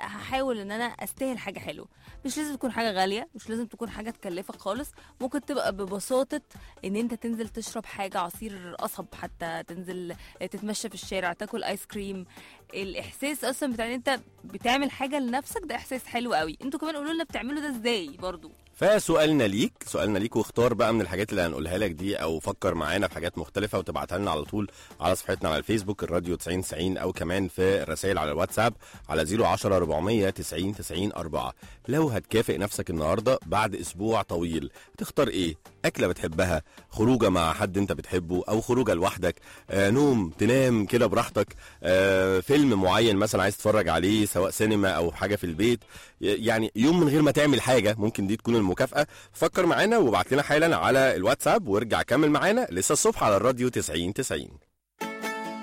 هحاول ان انا استاهل حاجه حلوه مش لازم تكون حاجه غاليه مش لازم تكون حاجه تكلفك خالص ممكن تبقى ببساطه ان انت تنزل تشرب حاجه عصير قصب حتى تنزل تتمشى في الشارع تاكل ايس كريم الاحساس اصلا بتاع ان انت بتعمل حاجه لنفسك ده احساس حلو قوي انتوا كمان قولوا لنا بتعملوا ده ازاي برضو فسؤالنا ليك سؤالنا ليك واختار بقى من الحاجات اللي هنقولها لك دي او فكر معانا في حاجات مختلفه وتبعتها لنا على طول على صفحتنا على الفيسبوك الراديو 90 90 او كمان في الرسائل على الواتساب على 010 400 90 90 4 لو هتكافئ نفسك النهارده بعد اسبوع طويل تختار ايه اكله بتحبها خروجه مع حد انت بتحبه او خروجه لوحدك آه نوم تنام كده براحتك آه فيلم معين مثلا عايز تتفرج عليه سواء سينما او حاجه في البيت يعني يوم من غير ما تعمل حاجه ممكن دي تكون المكافاه فكر معانا وابعت لنا حالا على الواتساب وارجع كمل معانا لسه الصبح على الراديو 90 90